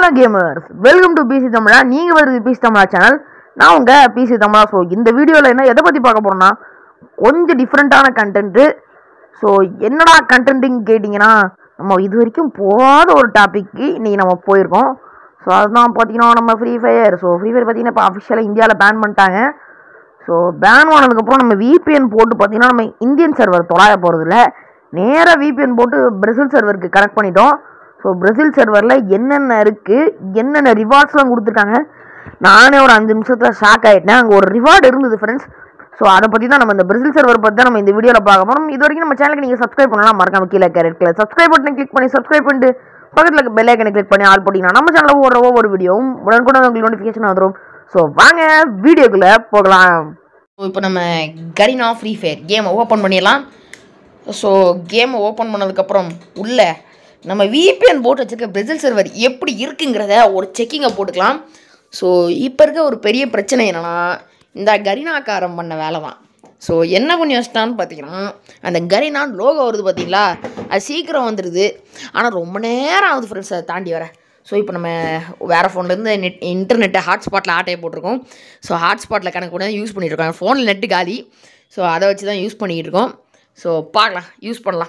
hello gamers welcome to PC தமிழா நீங்கள் வருது பிசி தமிழா சேனல் நான் உங்கள் பிசி தமிழா ஸோ இந்த வீடியோவில் என்ன எதை பற்றி பார்க்க போகிறோம்னா கொஞ்சம் டிஃப்ரெண்ட்டான கண்டென்ட்டு ஸோ என்னடா கண்டென்ட்டுன்னு கேட்டிங்கன்னா நம்ம இது வரைக்கும் போகாத ஒரு டாபிக்கு இன்றைக்கி நம்ம போயிருக்கோம் ஸோ அதுதான் பார்த்தீங்கன்னா நம்ம free fire so free fire பார்த்தீங்கன்னா இப்போ அஃபிஷியலாக இந்தியாவில் பேன் பண்ணிட்டாங்க ஸோ பேன் ஆனதுக்கப்புறம் நம்ம VPN போட்டு பார்த்தீங்கன்னா நம்ம இந்தியன் சர்வர் தொலாய போகிறதில்ல நேராக VPN போட்டு பிரசில் சர்வருக்கு கனெக்ட் பண்ணிட்டோம் ஸோ பிரசில் சர்வரில் என்னென்ன இருக்குது என்னென்ன ரிவார்ட்ஸ்லாம் கொடுத்துருக்காங்க நானே ஒரு அஞ்சு நிமிஷத்தில் ஷாக் ஆகிட்டேன் அங்கே ஒரு ரிவார்டு இருந்தது ஃப்ரெண்ட்ஸ் ஸோ அதை பற்றி தான் நம்ம இந்த பிரசில் சர்வர் பற்றி தான் நம்ம இந்த வீடியோவில் பார்க்க போகிறோம் இது வரைக்கும் நம்ம சேனலுக்கு நீங்கள் சப்ஸ்கிரைப் பண்ணலாம் மறக்காம கீழே கேரட்ல சப்ஸ்கிரைப் பட்டனை கிளிக் பண்ணி சப்ஸ்கிரைப் பண்ணிட்டு பக்கத்தில் இருக்க பெல் ஐக்கனை கிளிக் பண்ணி ஆல் போட்டிங்கன்னா நம்ம சேனலில் ஓடுற ஒவ்வொரு வீடியோவும் உடனுக்குடன் உங்களுக்கு நோட்டிஃபிகேஷன் வந்துடும் ஸோ வாங்க வீடியோக்குள்ளே போகலாம் இப்போ நம்ம கரினா ஃப்ரீ ஃபயர் கேமை ஓப்பன் பண்ணிடலாம் ஸோ கேமை ஓப்பன் பண்ணதுக்கப்புறம் உள்ள நம்ம VPN போட்டு வச்சிருக்க பிரேசில் சர்வர் எப்படி இருக்குங்கிறத ஒரு செக்கிங்கை போட்டுக்கலாம் ஸோ இப்போ இருக்க ஒரு பெரிய பிரச்சனை என்னென்னா இந்த கரினாக்காரம் பண்ண வேலை தான் ஸோ என்ன பண்ணி வச்சிட்டான்னு பார்த்தீங்கன்னா அந்த கரினான் லோகோ வருது பார்த்தீங்களா அது சீக்கிரம் வந்துடுது ஆனால் ரொம்ப நேரம் ஆகுது ஃப்ரெண்ட்ஸ் அதை தாண்டி வர ஸோ இப்போ நம்ம வேறு ஃபோன்லேருந்து நெட் இன்டர்நெட்டை ஹாட்ஸ்பாட்டில் ஆட்டையை போட்டிருக்கோம் ஸோ ஹாட்ஸ்பாட்டில் கணக்கு கூட யூஸ் பண்ணிட்டு இருக்கோம் ஃபோனில் நெட்டு காலி ஸோ அதை வச்சு தான் யூஸ் பண்ணிக்கிட்டு இருக்கோம் ஸோ பார்க்கலாம் யூஸ் பண்ணலாம்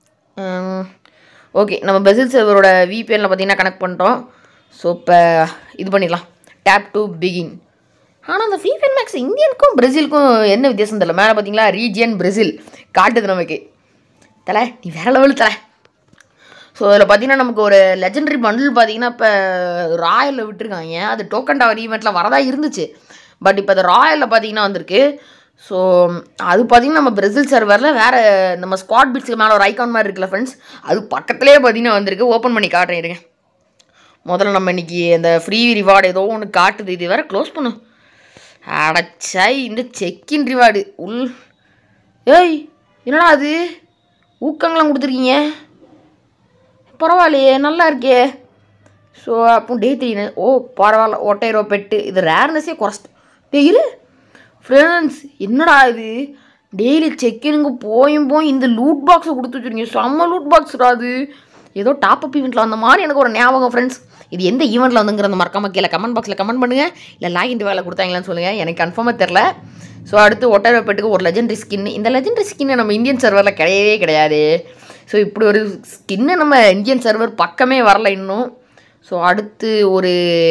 ஓகே நம்ம பெசில் சர்வரோட விபிஎனில் பார்த்தீங்கன்னா கனெக்ட் பண்ணிட்டோம் ஸோ இப்போ இது பண்ணிடலாம் டேப் டு பிகின் ஆனால் அந்த விபிஎன் மேக்ஸ் இந்தியனுக்கும் பிரேசிலுக்கும் என்ன வித்தியாசம் தெரியல மேலே பார்த்தீங்களா ரீஜியன் பிரேசில் காட்டுது நமக்கு தலை நீ வேற லெவலு தலை ஸோ அதில் பார்த்தீங்கன்னா நமக்கு ஒரு லெஜெண்டரி பண்டில் பார்த்தீங்கன்னா இப்போ ராயலில் விட்டுருக்காங்க அது டோக்கன் டவர் ஈவெண்ட்டில் வரதா இருந்துச்சு பட் இப்போ அது ராயலில் பார்த்தீங்கன்னா வந்திருக்கு ஸோ அது பார்த்தீங்கன்னா நம்ம பிரேசில் சர்வரில் வேறு நம்ம ஸ்குவாட் பீட்ஸ்க்கு மேலே ஒரு ஐகான் மாதிரி இருக்குல்ல ஃப்ரெண்ட்ஸ் அது பக்கத்துலேயே பார்த்தீங்கன்னா வந்திருக்கு ஓப்பன் பண்ணி காட்டுறேன் இருங்க முதல்ல நம்ம இன்னைக்கு அந்த ஃப்ரீ ரிவார்டு ஏதோ ஒன்று காட்டுது இது வேறு க்ளோஸ் பண்ணு அடச்சாய் இந்த செக்கின் ரிவார்டு உள் ஏய் என்னடா அது ஊக்கங்களாம் கொடுத்துருக்கீங்க பரவாயில்லையே நல்லா இருக்கே ஸோ அப்போ டே த்ரீ ஓ பரவாயில்ல ஒட்டைரோ பெட்டு இது ரேர்னஸே குறைச்சிட்டு டே இரு ஃப்ரெண்ட்ஸ் என்னடா இது டெய்லி செக்கினுங்க போயும் போய் இந்த லூட் பாக்ஸை கொடுத்து வச்சுருங்க செம்ம லூட் பாக்ஸ்டா அது ஏதோ டாப் அப் ஈவெண்ட்டில் வந்த மாதிரி எனக்கு ஒரு ஞாபகம் ஃப்ரெண்ட்ஸ் இது எந்த ஈவெண்ட்டில் வந்துங்கிறத மறக்காம கீழே கமெண்ட் பாக்ஸில் கமெண்ட் பண்ணுங்கள் இல்லை லாகின் வேலை கொடுத்தாங்களான்னு சொல்லுங்கள் எனக்கு கன்ஃபார்மாக தெரில ஸோ அடுத்து ஒட்டரை பெட்டுக்கு ஒரு லெஜெண்டரி ஸ்கின் இந்த லெஜெண்டரி ஸ்கின்னு நம்ம இந்தியன் சர்வரில் கிடையவே கிடையாது ஸோ இப்படி ஒரு ஸ்கின்னு நம்ம இந்தியன் சர்வர் பக்கமே வரல இன்னும் ஸோ அடுத்து ஒரு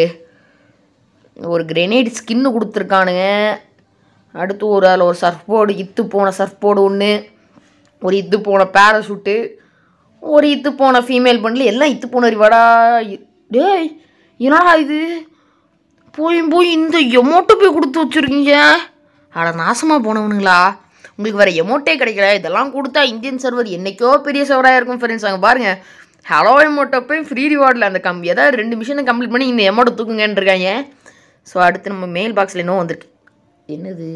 ஒரு கிரெனேட் ஸ்கின்னு கொடுத்துருக்கானுங்க அடுத்து ஒரு அதில் ஒரு சர்ஃப் போர்டு இத்து போன சர்ஃப் போர்டு ஒன்று ஒரு இத்து போன பேராசூட்டு ஒரு இத்து போன ஃபீமேல் பண்டில் எல்லாம் இத்து போன ரிவாடா டேய் என்னடா இது போய் போய் இந்த எமௌண்ட்டை போய் கொடுத்து வச்சுருக்கீங்க அட நாசமாக போனவனுங்களா உங்களுக்கு வேறு எமௌண்ட்டே கிடைக்கல இதெல்லாம் கொடுத்தா இந்தியன் சர்வர் என்றைக்கோ பெரிய சர்வராக இருக்கும் ஃப்ரெண்ட்ஸ் அங்கே பாருங்கள் ஹலோ எமௌண்ட்டை போய் ஃப்ரீ ரிவார்டில் அந்த கம் ஏதாவது ரெண்டு மிஷனை கம்ப்ளீட் பண்ணி இந்த எமௌண்ட்டை தூக்குங்கன்னு இருக்காங்க ஸோ அடுத்து நம்ம மெயில் பாக்ஸில் இன்னும் வந்திருக்கு என்னது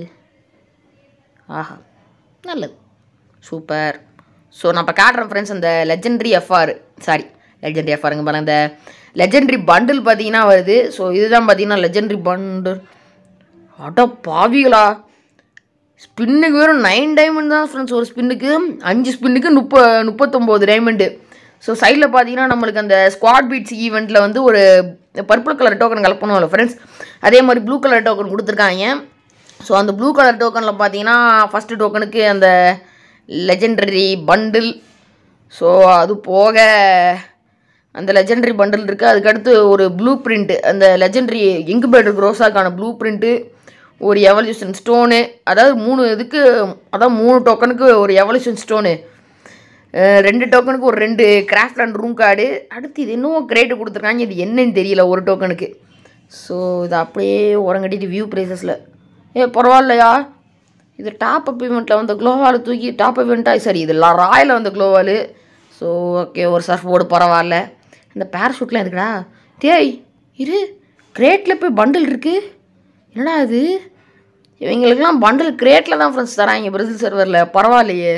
ஆஹா நல்லது சூப்பர் ஸோ நான் இப்போ காட்டுறேன் ஃப்ரெண்ட்ஸ் அந்த லெஜெண்டரி எஃப்ஆர் சாரி லெஜெண்டரி எஃப்ஆருங்க பாருங்க அந்த லெஜெண்டரி பண்டில் பார்த்தீங்கன்னா வருது ஸோ இதுதான் பார்த்தீங்கன்னா லெஜெண்டரி பண்டில் அட பாவிகளா ஸ்பின்னுக்கு வெறும் நைன் டைமண்ட் தான் ஃப்ரெண்ட்ஸ் ஒரு ஸ்பின்னுக்கு அஞ்சு ஸ்பின்னுக்கு முப்ப முப்பத்தொம்போது டைமண்டு ஸோ சைடில் பார்த்தீங்கன்னா நம்மளுக்கு அந்த ஸ்குவாட் பீட்ஸ் ஈவெண்ட்டில் வந்து ஒரு பர்பிள் கலர் டோக்கன் கலெக்ட் பண்ணுவோம்ல ஃப்ரெண்ட்ஸ் அதே மாதிரி ப்ளூ கலர் டோக்கன் கொடுத்துருக்காங்க ஸோ அந்த ப்ளூ கலர் டோக்கனில் பார்த்தீங்கன்னா ஃபஸ்ட்டு டோக்கனுக்கு அந்த லெஜெண்டரி பண்டில் ஸோ அது போக அந்த லெஜெண்டரி பண்டில் இருக்குது அதுக்கடுத்து ஒரு ப்ளூ பிரிண்ட்டு அந்த லெஜெண்டரி இங்குபேட்டர் க்ரோஸாக்கான ப்ளூ பிரிண்ட்டு ஒரு எவல்யூஷன் ஸ்டோனு அதாவது மூணு இதுக்கு அதாவது மூணு டோக்கனுக்கு ஒரு எவல்யூஷன் ஸ்டோனு அஹ் ரெண்டு டோக்கனுக்கு ஒரு ரெண்டு கிராஃப்ட் அண்ட் ரூம் கார்டு அடுத்து இது இன்னும் கிரேட்டு கொடுத்துருக்காங்க இது என்னன்னு தெரியல ஒரு டோக்கனுக்கு ஸோ இது அப்படியே உரங்கட்டிட்டு வியூ ப்ரைஸஸில் ஏ பரவாயில்லையா இது டாப் அப் இவெண்ட்டில் வந்த க்ளோவால் தூக்கி டாப் அப் இவெண்ட்டாக சரி இது ராயில் வந்த க்ளோவால் ஸோ ஓகே ஒரு சர்ஃப் போர்டு பரவாயில்ல இந்த பேராஷூட்லாம் இருக்குடா டேய் இரு கிரேட்டில் போய் பண்டில் இருக்குது என்னடா இது இவங்களுக்கெல்லாம் பண்டில் கிரேட்டில் தான் ஃப்ரெண்ட்ஸ் தராங்க பிரேசில் சர்வரில் பரவாயில்லையே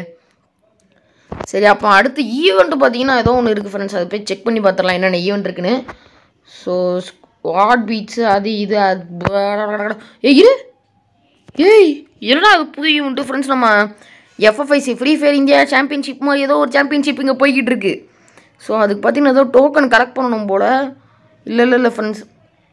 சரி அப்போ அடுத்து ஈவெண்ட்டு பார்த்தீங்கன்னா ஏதோ ஒன்று இருக்குது ஃப்ரெண்ட்ஸ் அதை போய் செக் பண்ணி பார்த்துடலாம் என்னென்ன ஈவெண்ட் இருக்குன்னு ஸோ ஸ்குவாட் பீட்ஸு அது இது அது ஏய் இரு ஏய் என்னடா அது புது ஈவெண்ட்டு ஃப்ரெண்ட்ஸ் நம்ம FFIC free fire India championship மாதிரி ஏதோ ஒரு சாம்பியன்ஷிப் இங்கே போய்கிட்டு இருக்கு ஸோ அதுக்கு பார்த்தீங்கன்னா ஏதோ டோக்கன் கலெக்ட் பண்ணணும் போல் இல்லை இல்லை இல்லை ஃப்ரெண்ட்ஸ்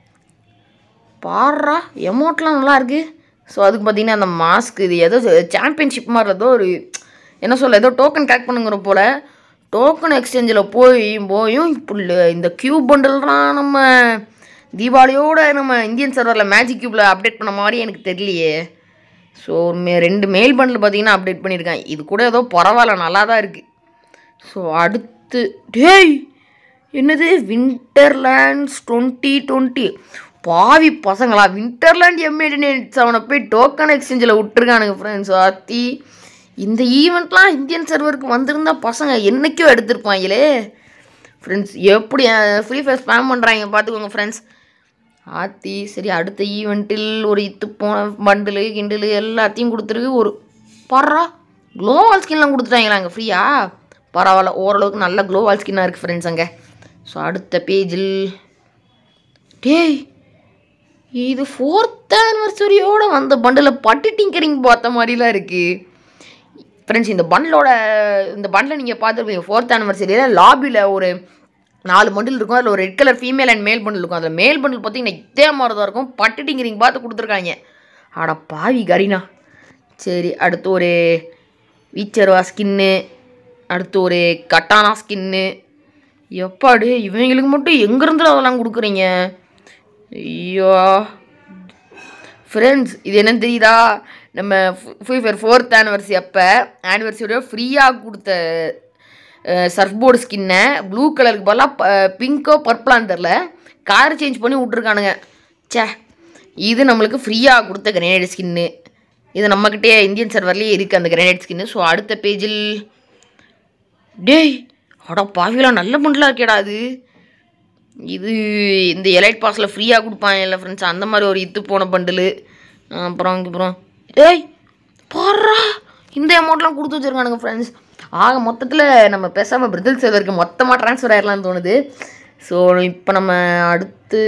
பாடுறா எமௌண்ட்லாம் நல்லா இருக்கு ஸோ அதுக்கு பார்த்தீங்கன்னா அந்த மாஸ்க் இது ஏதோ சாம்பியன்ஷிப் மாதிரி ஏதோ ஒரு என்ன சொல்ல ஏதோ டோக்கன் கலெக்ட் பண்ணுங்கிற போல் டோக்கன் எக்ஸ்சேஞ்சில் போய் போயும் இப்படி இந்த கியூப் பண்டல்லாம் நம்ம தீபாவளியோட நம்ம இந்தியன் சர்வரில் மேஜிக் கியூப்பில் அப்டேட் பண்ண மாதிரி எனக்கு தெரியலையே ஸோ மே ரெண்டு மெயில் பண்டில் பார்த்தீங்கன்னா அப்டேட் பண்ணியிருக்கேன் இது கூட ஏதோ பரவாயில்ல நல்லா தான் இருக்குது ஸோ அடுத்து டேய் என்னது விண்டர்லேண்ட்ஸ் டுவெண்ட்டி டுவெண்ட்டி பாவி பசங்களா விண்டர்லேண்ட் எம்ஏடினேட்ஸ் அவனை போய் டோக்கன் எக்ஸ்சேஞ்சில் விட்டுருக்கானுங்க ஃப்ரெண்ட்ஸ் ஆத்தி இந்த ஈவெண்ட்லாம் இந்தியன் சர்வருக்கு வந்திருந்தா பசங்க என்னைக்கோ எடுத்திருப்பாங்களே ஃப்ரெண்ட்ஸ் எப்படி ஃப்ரீ ஃபயர் ஸ்பேம் பண்ணுறாங்க பார்த்துக்கோங்க ஃப்ரெண்ட்ஸ் ஆத்தி சரி அடுத்த ஈவெண்ட்டில் ஒரு இத்து போன பண்டிலு கிண்டிலு எல்லாத்தையும் கொடுத்துருக்கு ஒரு பர்றா க்ளோவால் ஸ்கின்லாம் கொடுத்துட்டாங்களாங்க ஃப்ரீயா பரவாயில்ல ஓரளவுக்கு நல்ல க்ளோவால் ஸ்கின்னாக இருக்குது ஃப்ரெண்ட்ஸ் அங்கே ஸோ அடுத்த பேஜில் டேய் இது ஃபோர்த் ஆனிவர்சரியோட வந்த பண்டில் பட்டு டிங்கரிங் பார்த்த மாதிரிலாம் இருக்குது ஃப்ரெண்ட்ஸ் இந்த பண்டிலோட இந்த பண்டில் நீங்கள் பார்த்துருப்பீங்க ஃபோர்த் ஆனிவர்சரியில் லாபியில் ஒரு நாலு பண்டில் இருக்கும் அதில் ஒரு red colour female and male bundle இருக்கும் அதில் மேல் பண்டில் பார்த்தீங்கன்னா இதே மாதிரி தான் இருக்கும் பட்டு டிங்கரிங் பார்த்து கொடுத்துருக்காங்க ஆட பாவி கரீனா சரி அடுத்து ஒரு வீச்சர்வா ஸ்கின்னு அடுத்து ஒரு கட்டானா ஸ்கின்னு எப்பாடு இவங்களுக்கு மட்டும் எங்கேருந்து அதெல்லாம் கொடுக்குறீங்க ஐயோ ஃப்ரெண்ட்ஸ் இது என்னன்னு தெரியுதா நம்ம ஃப்ரீ ஃபயர் ஃபோர்த் ஆனிவர்சரி அப்போ ஆனிவர்சரியோட ஃப்ரீயாக கொடுத்த சர்ஃப் போர்டு ஸ்கின்னை ப்ளூ கலருக்கு பதிலாக பிங்கோ பர்பிளான்னு தெரில கார் சேஞ்ச் பண்ணி விட்ருக்கானுங்க ச்சே இது நம்மளுக்கு ஃப்ரீயாக கொடுத்த கிரனேட் ஸ்கின்னு இது நம்மக்கிட்டே இந்தியன் சர்வர்லேயே இருக்குது அந்த கிரனேட் ஸ்கின்னு ஸோ அடுத்த பேஜில் டேய் அட பாவிலாம் நல்ல பண்டலாக இருக்கேடா அது இது இந்த எலைட் பாஸில் ஃப்ரீயாக கொடுப்பாங்க இல்லை ஃப்ரெண்ட்ஸ் அந்த மாதிரி ஒரு இத்து போன பண்டிலு அப்புறம் அப்புறம் ஏய் பாடுறா இந்த அமௌண்ட்லாம் கொடுத்து வச்சுருக்கானுங்க ஃப்ரெண்ட்ஸ் ஆக மொத்தத்தில் நம்ம பேசாமல் பிரதல் சர்வருக்கு மொத்தமாக ட்ரான்ஸ்ஃபர் ஆயிடலாம்னு தோணுது ஸோ இப்போ நம்ம அடுத்து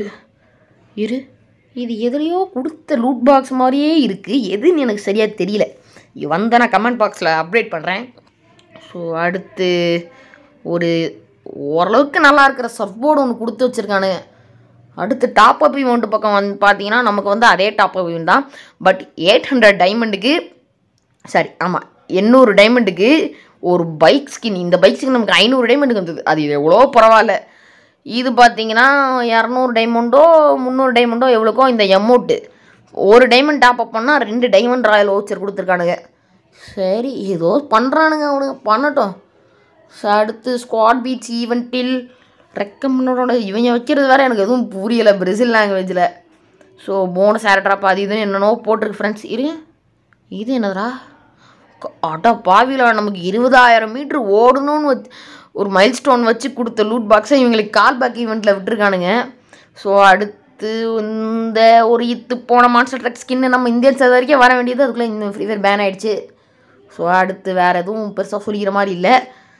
இரு இது எதுலேயோ கொடுத்த லூட் பாக்ஸ் மாதிரியே இருக்குது எதுன்னு எனக்கு சரியாக தெரியல இது வந்தால் நான் கமெண்ட் பாக்ஸில் அப்டேட் பண்ணுறேன் ஸோ அடுத்து ஒரு ஓரளவுக்கு நல்லா இருக்கிற சர்ஃப் போர்டு ஒன்று கொடுத்து வச்சுருக்கானுங்க அடுத்து டாப் அப் இவெண்ட் பக்கம் வந்து பார்த்தீங்கன்னா நமக்கு வந்து அதே டாப் அப் இவெண்ட் தான் பட் எயிட் ஹண்ட்ரட் டைமண்டுக்கு சரி ஆமாம் எண்ணூறு டைமண்டுக்கு ஒரு பைக் ஸ்கின் இந்த பைக் ஸ்கின் நமக்கு ஐநூறு டைமண்டுக்கு வந்தது அது எவ்வளோ பரவாயில்ல இது பார்த்தீங்கன்னா இரநூறு டைமண்டோ முந்நூறு டைமண்டோ எவ்வளோக்கோ இந்த எமௌண்ட்டு ஒரு டைமண்ட் டாப் அப் பண்ணால் ரெண்டு டைமண்ட் ராயல் ஓச்சர் கொடுத்துருக்கானுங்க சரி ஏதோ பண்ணுறானுங்க அவனுங்க பண்ணட்டும் ஸோ அடுத்து ஸ்குவாட் பீச் ஈவெண்ட்டில் ரெக்கமெண்டோட இவங்க வைக்கிறது வேறு எனக்கு எதுவும் புரியலை பிரேசில் லாங்குவேஜில் ஸோ போனஸ் ஏர்ட்ராப் அது இதுன்னு என்னென்னோ போட்டிருக்கு ஃப்ரெண்ட்ஸ் இரு இது என்னதுடா க- அட பாவில நமக்கு இருபதாயிரம் மீட்ரு ஓடணும்னு வச் ஒரு மைல் ஸ்டோன் வச்சு கொடுத்த லூட் பாக்ஸை இவங்களுக்கு கால் பேக் ஈவெண்ட்டில் விட்டுருக்கானுங்க ஸோ அடுத்து இந்த ஒரு இத்து போன மான்ஸ்டர் ட்ரக் ஸ்கின்னு நம்ம இந்தியன் சர்வர் வரைக்கும் வர வேண்டியது அதுக்குள்ளே இந்த ஃப்ரீ ஃபயர் பேன் ஆயிடுச்சு ஸோ அடுத்து வேறு எதுவும் பெருசாக சொல்லிக்கிற மாதிரி இல்லை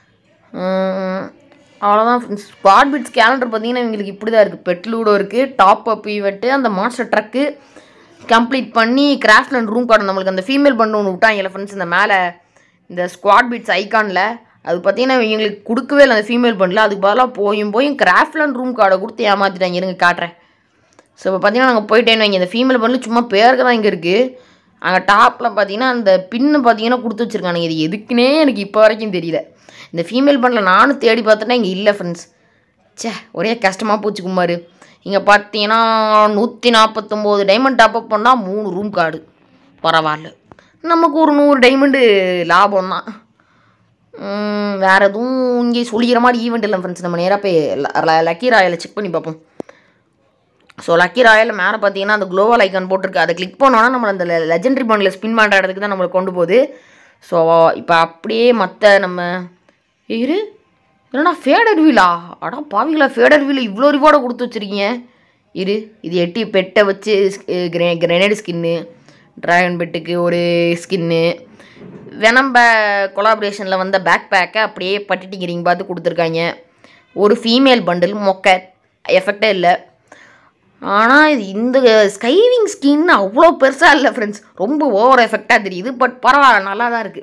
உம், அவ்வளோதான் ஃப்ரெண்ட்ஸ் ஸ்குவாட் பிட்ஸ் கேலண்டர் பார்த்தீங்கன்னா இவங்களுக்கு இப்படி தான் இருக்குது பெட்லூடோ இருக்குது டாப் அப் ஈவெண்ட்டு அந்த மாஸ்டர் ட்ரக்கு கம்ப்ளீட் பண்ணி கிராஃப்ட் அண்ட் ரூம் கார்டு நம்மளுக்கு அந்த ஃபீமேல் பண்ணு ஒன்று விட்டாங்கல்ல ஃப்ரெண்ட்ஸ் இந்த மேலே இந்த ஸ்குவாட் பிட்ஸ் ஐகானில் அது பார்த்தீங்கன்னா இவங்களுக்கு கொடுக்கவே இல்லை அந்த ஃபீமேல் பண்ணல அதுக்கு பதிலாக போயும் போயும் கிராஃப்ட் அண்ட் ரூம் கார்டை கொடுத்து ஏமாற்றிட்டாங்க இருங்க காட்டுறேன் ஸோ இப்போ பார்த்தீங்கன்னா நாங்கள் போயிட்டேன்னு வைங்க இந்த ஃபீமேல் பண்ணல சும்மா பேருக்கு தான் இங்கே இருக்குது அங்கே டாப்பில் பார்த்தீங்கன்னா அந்த பின்னு பார்த்தீங்கன்னா கொடுத்து வச்சுருக்கானுங்க இது எதுக்குன்னே எனக்கு இப்போ வரைக்கும் தெரியல இந்த ஃபீமேல் பண்ணல நானும் தேடி பார்த்துட்டேன் இங்கே இல்லை ஃப்ரெண்ட்ஸ் ச்சே ஒரே கஷ்டமாக போச்சு குமார் இங்கே பார்த்தீங்கன்னா நூற்றி நாற்பத்தொம்போது டைமண்ட் டாப் அப் பண்ணால் மூணு ரூம் கார்டு பரவாயில்ல நமக்கு ஒரு நூறு டைமண்டு லாபம் தான் உம், வேற எதுவும் இங்கே சொல்லிக்கிற மாதிரி ஈவெண்ட் இல்லை ஃப்ரெண்ட்ஸ் நம்ம நேராக போய் லக்கி ராயலை செக் பண்ணி பார்ப்போம் ஸோ லக்கி ராயல் மேலே பார்த்தீங்கன்னா அந்த குளோவல் ஐக்கான் போட்டிருக்கு அதை கிளிக் பண்ணோன்னா நம்ம அந்த லெஜெண்டரி பண்டில் ஸ்பின் பண்ணுற இடத்துக்கு தான் நம்மளை கொண்டு போகுது ஸோ இப்போ அப்படியே மற்ற நம்ம இரு இல்லைண்ணா ஃபேடர் வீலா அடா பாவிங்களா ஃபேடர் வீல் இவ்வளோ ரிவார்டை கொடுத்து வச்சுருக்கீங்க இரு இது எட்டி பெட்டை வச்சு கிரே கிரனேடு ஸ்கின்னு ட்ராகன் பெட்டுக்கு ஒரு ஸ்கின்னு வெனம்ப கொலாபரேஷனில் வந்த பேக் பேக்கை அப்படியே பட்டிட்டிங்கிறீங்க பார்த்து கொடுத்துருக்காங்க ஒரு ஃபீமேல் பண்டில் மொக்க எஃபெக்டே இல்லை ஆனால் இது இந்த ஸ்கைவிங் ஸ்கின் அவ்வளோ பெருசாக இல்லை ஃப்ரெண்ட்ஸ் ரொம்ப ஓவர் எஃபெக்டாக தெரியுது பட் பரவாயில்ல நல்லா தான் இருக்குது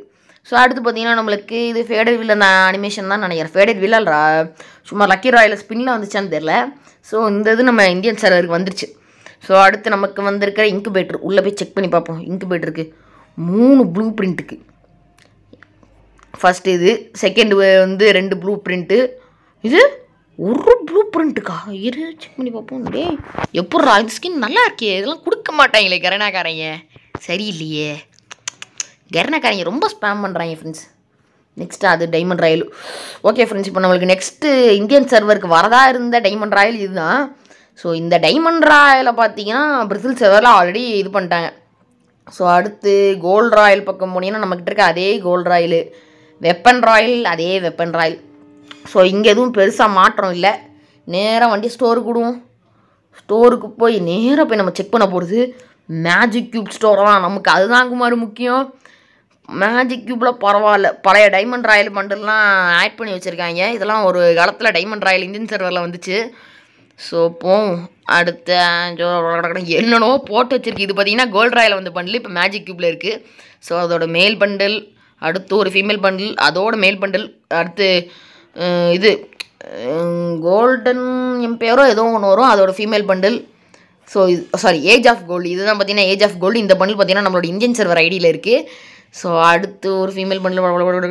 ஸோ அடுத்து பார்த்தீங்கன்னா நம்மளுக்கு இது ஃபேடட் வில் அந்த அனிமேஷன் தான் நினைக்கிறேன் ஃபேடட் வில் சும்மா லக்கி ராயில் ஸ்பின்னில் வந்துச்சான்னு தெரில ஸோ இந்த இது நம்ம இந்தியன் சர்வருக்கு வந்துருச்சு ஸோ அடுத்து நமக்கு வந்திருக்கிற இன்குபேட்டர் உள்ளே போய் செக் பண்ணி பார்ப்போம் இன்குபேட்டருக்கு மூணு ப்ளூ பிரிண்ட்டுக்கு ஃபஸ்ட் இது செகண்ட் வந்து ரெண்டு ப்ளூ பிரிண்ட்டு இது ஒரு ப்ளூ பிரிண்ட்டுக்கா இரு செக் பண்ணி பார்ப்போம் டேய் எப்பட்றா இந்த ஸ்கின் நல்லா இருக்கே இதெல்லாம் கொடுக்க மாட்டாங்களே கரணாக்காரங்க சரியில்லையே கரணாக்காரங்க ரொம்ப ஸ்பேம் பண்ணுறாங்க ஃப்ரெண்ட்ஸ் நெக்ஸ்ட் அது டைமண்ட் ராயல் ஓகே ஃப்ரெண்ட்ஸ் இப்போ நம்மளுக்கு நெக்ஸ்ட்டு இந்தியன் சர்வருக்கு வரதா இருந்த டைமண்ட் ராயல் இதுதான் ஸோ இந்த டைமண்ட் ராயலை பார்த்தீங்கன்னா பிரசில் சர்வரில் ஆல்ரெடி இது பண்ணிட்டாங்க ஸோ அடுத்து கோல்ட் ராயல் பக்கம் போனீங்கன்னா நம்மக்கிட்ட இருக்க அதே கோல்ட் ராயல் வெப்பன் ராயல் அதே வெப்பன் ராயல் ஸோ இங்கே எதுவும் பெருசாக மாற்றம் இல்லை நேராக வண்டி ஸ்டோருக்கு விடுவோம் ஸ்டோருக்கு போய் நேராக போய் நம்ம செக் பண்ண போகிறது மேஜிக் கியூப் ஸ்டோர் தான் நமக்கு அதுதான் குமார் முக்கியம் மேஜிக் கியூப்பில் பரவாயில்ல பழைய டைமண்ட் ராயல் பண்டல்லாம் ஆட் பண்ணி வச்சுருக்காங்க இதெல்லாம் ஒரு காலத்தில் டைமண்ட் ராயல் இந்தியன் சர்வரில் வந்துச்சு ஸோ போம் அடுத்த என்னென்னவோ போட்டு வச்சிருக்கு இது பார்த்தீங்கன்னா கோல்ட் ராயில் வந்து பண்டில் இப்போ மேஜிக் கியூப்பில் இருக்குது ஸோ அதோட மேல் பண்டில் அடுத்து ஒரு ஃபீமேல் பண்டில் அதோட மேல் பண்டில் அடுத்து அஹ், இது கோல்டன் எம்பையரோ ஏதோ ஒன்று வரும் அதோட ஃபீமேல் பண்டில் ஸோ இது சாரி ஏஜ் ஆஃப் கோல்டு இதுதான் பார்த்தீங்கன்னா ஏஜ் ஆஃப் கோல்டு இந்த பண்டில் பார்த்தீங்கன்னா நம்மளோட இந்தியன் சர்வர் ஐடியில் இருக்குது ஸோ அடுத்து ஒரு ஃபீமேல் பண்டில்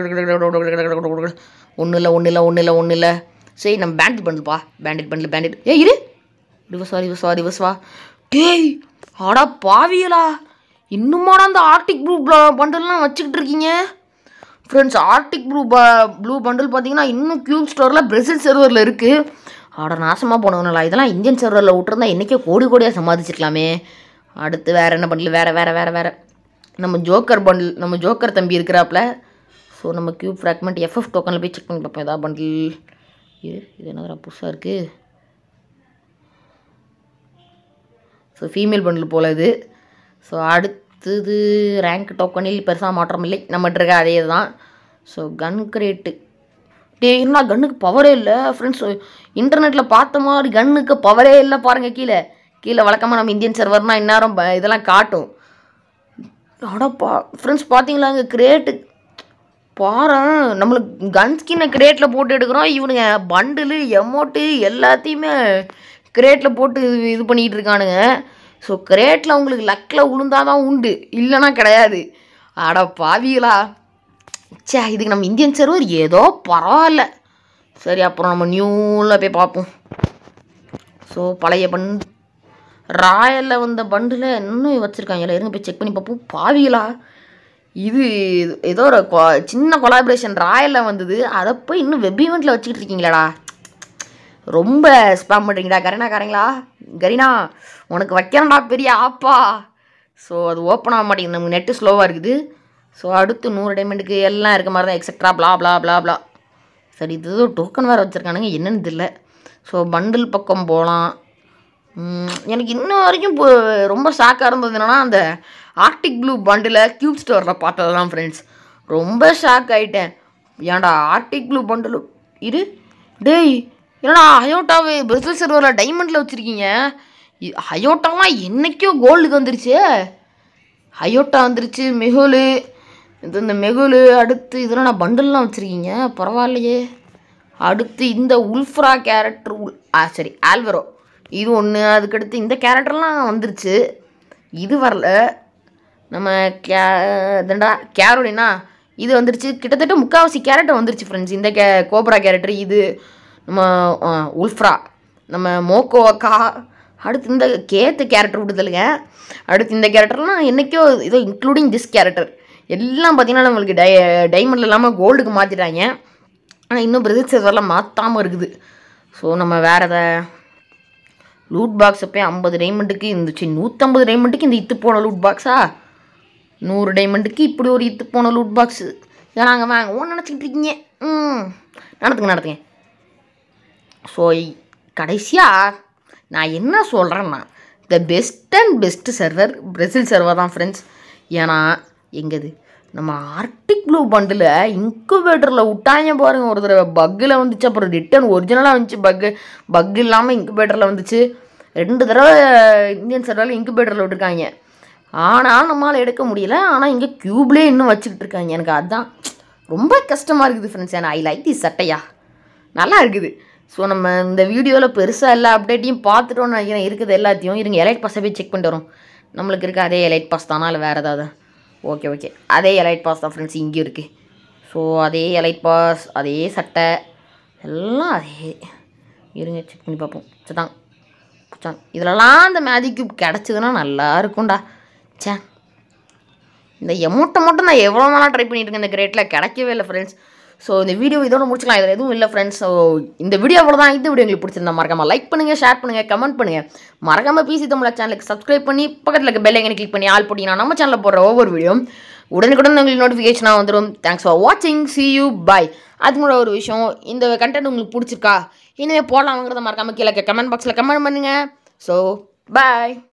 ஒன்றும் இல்லை ஒன்றும் இல்லை ஒன்றும் இல்லை ஒன்றும் இல்லை சரி நம்ம பேண்டிட் பண்டில்ப்பா பேண்டிட் பண்டில் பேண்டிட் ஏ இரு ரிவர்ஸ் வா ரிவர்ஸ் வா ரிவர்ஸ் வா டேய் ஆடா பாவியலா இன்னுமாடா அந்த ஆர்டிக் ப்ளூ பண்டல்லாம் வச்சுக்கிட்டு இருக்கீங்க ஃப்ரெண்ட்ஸ் ஆர்டிக் ப்ளூ ப ப்ளூ பண்டில் பார்த்தீங்கன்னா இன்னும் கியூப் ஸ்டோரில் பிரசில் சர்வரில் இருக்குது ஆட நாசமாக போனவங்களா இதெல்லாம் இந்தியன் சர்வரில் விட்டுருந்தா என்றைக்கே கோடி கோடியாக சம்பாதிச்சிருக்கலாமே அடுத்து வேறு என்ன பண்டில் வேறு வேறு வேறு வேறு நம்ம ஜோக்கர் பண்டில் நம்ம ஜோக்கர் தம்பி இருக்கிறாப்புல ஸோ நம்ம கியூப் ஃப்ராக்மெண்ட் எஃப்எஃப் டோக்கனில் போய் செக் பண்ணி பார்ப்போம் ஏதாவது பண்டில் இது இது என்னதுடா புதுசாக இருக்குது ஸோ ஃபீமேல் பண்டில் போல் இது ஸோ அடுத்தது ரேங்க் டோக்கனில் பெருசாக மாற்றம் இல்லை நம்மகிட்ட இருக்க அதே தான் ஸோ கன் கிரேட்டு டே என்ன கன்னுக்கு பவரே இல்லை ஃப்ரெண்ட்ஸ் இன்டர்நெட்டில் பார்த்த மாதிரி கன்னுக்கு பவரே இல்லை பாருங்கள் கீழே கீழே வழக்கமாக நம்ம இந்தியன் சர்வர்னா இந்நேரம் ப- இதெல்லாம் காட்டும் அடப்பா ஃப்ரெண்ட்ஸ் பார்த்தீங்களா இங்கே கிரேட்டு பாரேன் நம்மளுக்கு கன் ஸ்கின்னை கிரேட்டில் போட்டு எடுக்கிறோம் இவனுங்க பண்டிலு எமௌண்ட்டு எல்லாத்தையுமே கிரேட்டில் போட்டு இது இது பண்ணிக்கிட்டு இருக்கானுங்க ஸோ கிரேட்டில் உங்களுக்கு லக்கில் உளுந்தாதான் உண்டு இல்லைன்னா கிடையாது அட பாவிகளா ச்சே இதுக்கு நம்ம இந்தியன் சர்வர் ஏதோ பரவாயில்ல சரி அப்புறம் நம்ம நியூவில் போய் பார்ப்போம் ஸோ பழைய பண் ராயலில் வந்த பண்டில் இன்னும் வச்சுருக்காங்க இருங்க போய் செக் பண்ணி பார்ப்போம் பாவிகளா இது ஏதோ ஒரு கொ- சின்ன கொலாபரேஷன் ராயலில் வந்தது அதை போய் இன்னும் வெப் ஈவெண்ட்டில் வச்சுக்கிட்டு இருக்கீங்களாடா ரொம்ப ஸ்பேம் பண்ணுறீங்கடா கரீனாக்காரங்களா கரீனா உனக்கு வைக்கிறேன்டா பெரிய ஆப்பா ஸோ அது ஓப்பன் ஆக மாட்டேங்குது நமக்கு நெட்டு ஸ்லோவாக இருக்குது ஸோ அடுத்து நூறு டைமண்டுக்கு எல்லாம் இருக்க மாதிரி தான் extra blah blah blah blah சரி இது ஏதோ டோக்கன் வேறு வச்சுருக்கானுங்க என்னன்னு தெரியல ஸோ பண்டில் பக்கம் போகலாம் ம், எனக்கு இன்ன வரைக்கும் இப்போ ரொம்ப ஷாக்காக இருந்தது என்னன்னா அந்த ஆர்டிக் ப்ளூ பண்டில் கியூப் ஸ்டோரில் பார்த்தது தான் ஃப்ரெண்ட்ஸ் ரொம்ப ஷாக் ஆகிட்டேன் ஏன்டா ஆர்டிக் ப்ளூ பண்டில் இரு டேய் என்னடா ஹயோட்டாவை பிரசில் சர்வரில் டைமண்டில் வச்சுருக்கீங்க ஹயோட்டாலாம் என்னைக்கோ கோல்டுக்கு வந்துருச்சு ஹயோட்டா வந்துருச்சு மெகுலு இது இந்த மெகுலு அடுத்து இதெல்லாம் நான் பண்டில்லாம் வச்சுருக்கீங்க பரவாயில்லையே அடுத்து இந்த உல்ஃப்ரா கேரக்டர் உல் ஆ சரி ஆல்வரோ இது ஒன்று அதுக்கடுத்து இந்த கேரக்டர்லாம் வந்துருச்சு இது வரல நம்ம கே இதண்டா கேரோலினா இது வந்துருச்சு கிட்டத்தட்ட முக்கால்வாசி கேரக்டர் வந்துருச்சு ஃப்ரெண்ட்ஸ் இந்த கே கோப்ரா கேரக்டர் இது நம்ம ஆ, உல்ஃப்ரா நம்ம மோக்கோ அக்கா அடுத்து இந்த கேத்து கேரக்டர் விடுதலுங்க அடுத்து இந்த கேரக்டர்லாம் என்றைக்கோ இதோ இன்க்ளூடிங் திஸ் கேரக்டர் எல்லாம் பார்த்தீங்கன்னா நம்மளுக்கு டை டைமண்டில் இல்லாமல் கோல்டுக்கு மாற்றிட்டாங்க ஆனால் இன்னும் பிரதர் சர்வரில் மாற்றாமல் இருக்குது ஸோ நம்ம வேறு எதை லூட் பாக்ஸ் போய் ஐம்பது டைமண்டுக்கு இருந்துச்சு நூற்றம்பது டைமண்டுக்கு இந்த இத்து போன லூட் பாக்ஸா நூறு டைமண்டுக்கு இப்படி ஒரு இத்து போன லூட் பாக்ஸு இதை நாங்கள் வாங்குவோம் நினச்சிக்கிட்டு இருக்கீங்க ம் நடத்துங்க நடத்துங்க ஸோ கடைசியாக நான் என்ன சொல்கிறேன்னா the best and best server Brazil server தான் ஃப்ரெண்ட்ஸ் ஏன்னா எங்கது நம்ம ஆர்டிக் ப்ளூ பண்டில் இன்குபேட்டரில் விட்டாங்க பாருங்க ஒரு தடவை பக்கில் வந்துச்சு அப்புறம் ரிட்டன் ஒரிஜினலாக வந்துச்சு பக்கு பக் இல்லாமல் இன்குபேட்டரில் வந்துச்சு ரெண்டு தடவை இந்தியன் சர்வரில் இன்குபேட்டரில் விட்டுருக்காங்க ஆனால் நம்மளால் எடுக்க முடியல ஆனால் இங்கே க்யூப்லேயே இன்னும் வச்சுக்கிட்டு இருக்காங்க எனக்கு அதுதான் ரொம்ப கஷ்டமாக இருக்குது ஃப்ரெண்ட்ஸ் ஏன்னா ஐ லைக் தி சட்டையா நல்லா இருக்குது ஸோ நம்ம இந்த வீடியோவில் பெருசாக எல்லா அப்டேட்டையும் பார்த்துட்டோம்னு நினைக்கிறேன் இருக்குது எல்லாத்தையும் இருங்க எலைட் பாஸை போய் செக் பண்ணிட்டு வரோம் நம்மளுக்கு இருக்க அதே எலைட் பாஸ் தானா இல்லை வேறு ஏதாவது ஓகே ஓகே அதே எலைட் பாஸ் தான் ஃப்ரெண்ட்ஸ் இங்கே இருக்குது ஸோ அதே எலைட் பாஸ் அதே சட்டை எல்லாம் அதே இருங்க செக் பண்ணி பார்ப்போம் சதாங் புச்சாங் இதிலலாம் அந்த மேஜிக் கியூப் கிடச்சிதுன்னா நல்லா இருக்கும்டா ச்சே இந்த எமௌண்ட்டை மட்டும் நான் எவ்வளோ நாளாக ட்ரை பண்ணிட்டு இருக்கேன் இந்த கிரேட்டில் கிடைக்கவே இல்லை ஃப்ரெண்ட்ஸ் ஸோ இந்த வீடியோ இதோட முடிச்சுக்கலாம் இதில் எதுவும் இல்லை ஃப்ரெண்ட்ஸ் ஸோ இந்த வீடியோ அவ்வளோதான் இந்த வீடியோ உங்களுக்கு பிடிச்சிருந்தா மறக்காம லைக் பண்ணுங்கள் ஷேர் பண்ணுங்கள் கமெண்ட் பண்ணுங்கள் மறக்காம பிசி தமிழா சேனலுக்கு சப்ஸ்கிரைப் பண்ணி பக்கத்தில் இருக்க பெல் ஐக்கனை கிளிக் பண்ணி ஆல் போட்டிங்கன்னா நம்ம சேனலில் போடுற ஒவ்வொரு வீடியோ உடனுக்குடன் உங்களுக்கு நோட்டிஃபிகேஷனாக வந்துடும் தேங்க்ஸ் ஃபார் வாட்சிங் சி யூ பை அதுக்கு முன்னாடி ஒரு விஷயம் இந்த கண்டென்ட் உங்களுக்கு பிடிச்சிருக்கா இனிமேல் போடலாம்ங்கிறத மறக்காம கீழே கமெண்ட் பாக்ஸில் கமெண்ட் பண்ணுங்கள் ஸோ பாய்